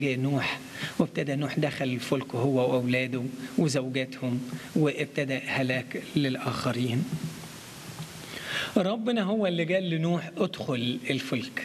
جه نوح وابتدى نوح دخل الفلك هو واولاده وزوجاتهم وابتدى هلاك للاخرين ربنا هو اللي قال لنوح ادخل الفلك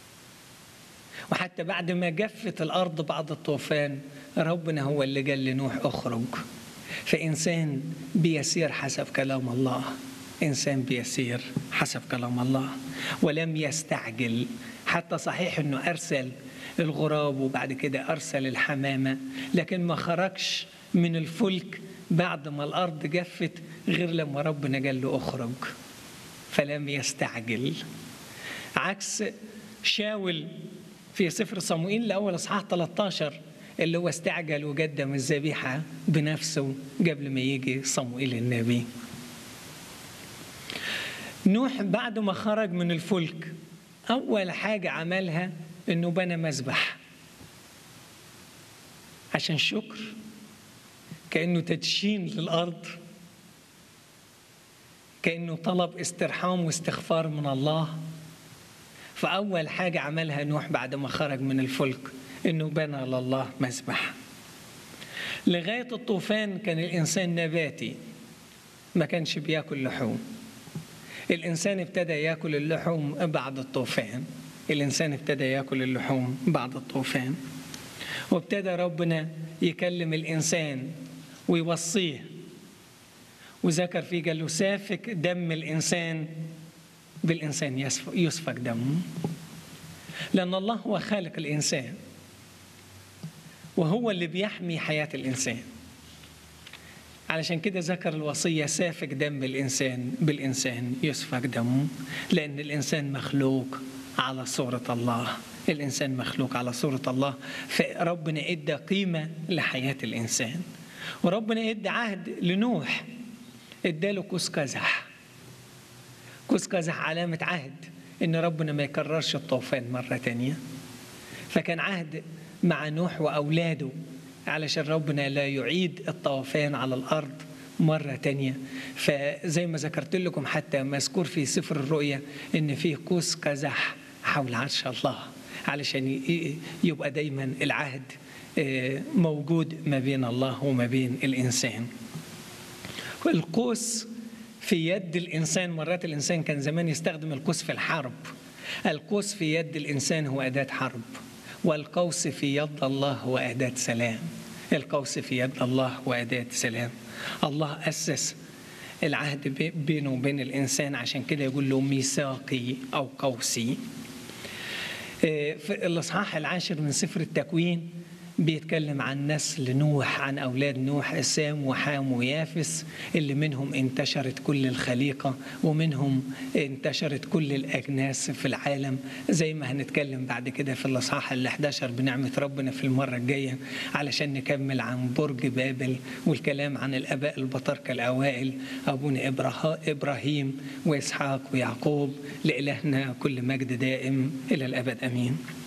وحتى بعد ما جفت الارض بعد الطوفان ربنا هو اللي قال لنوح اخرج فانسان بيسير حسب كلام الله انسان بيسير حسب كلام الله ولم يستعجل حتى صحيح انه ارسل الغراب وبعد كده ارسل الحمامه لكن ما خرجش من الفلك بعد ما الارض جفت غير لما ربنا قال له اخرج فلم يستعجل عكس شاول في سفر صموئيل الاول اصحاح 13 اللي هو استعجل وقدم الذبيحه بنفسه قبل ما يجي صموئيل النبي نوح بعد ما خرج من الفلك اول حاجه عملها انه بنى مذبح عشان شكر كانه تدشين للارض كانه طلب استرحام واستغفار من الله فاول حاجه عملها نوح بعد ما خرج من الفلك انه بنى لله مذبح لغايه الطوفان كان الانسان نباتي ما كانش بياكل لحوم الانسان ابتدى ياكل اللحوم بعد الطوفان الانسان ابتدى ياكل اللحوم بعد الطوفان وابتدى ربنا يكلم الانسان ويوصيه وذكر فيه قال له سافك دم الانسان بالانسان يسفك دمه لان الله هو خالق الانسان وهو اللي بيحمي حياه الانسان علشان كده ذكر الوصية سافك دم الإنسان بالإنسان يسفك دمه لأن الإنسان مخلوق على صورة الله الإنسان مخلوق على صورة الله فربنا إدى قيمة لحياة الإنسان وربنا إدى عهد لنوح إداله كوس قزح كوس قزح علامة عهد إن ربنا ما يكررش الطوفان مرة تانية فكان عهد مع نوح وأولاده علشان ربنا لا يعيد الطوفان على الأرض مرة تانية فزي ما ذكرت لكم حتى مذكور في سفر الرؤيا إن فيه قوس قزح حول عرش الله علشان يبقى دايما العهد موجود ما بين الله وما بين الإنسان القوس في يد الإنسان مرات الإنسان كان زمان يستخدم القوس في الحرب القوس في يد الإنسان هو أداة حرب والقوس في يد الله هو أداة سلام القوس في يد الله وأداة سلام الله أسس العهد بينه وبين الإنسان عشان كده يقول له ميثاقي أو قوسي في الإصحاح العاشر من سفر التكوين بيتكلم عن نسل نوح عن أولاد نوح سام وحام ويافس اللي منهم انتشرت كل الخليقة ومنهم انتشرت كل الأجناس في العالم زي ما هنتكلم بعد كده في الأصحاح ال 11 بنعمة ربنا في المرة الجاية علشان نكمل عن برج بابل والكلام عن الآباء البطاركة الأوائل أبونا إبراهيم وإسحاق ويعقوب لإلهنا كل مجد دائم إلى الأبد أمين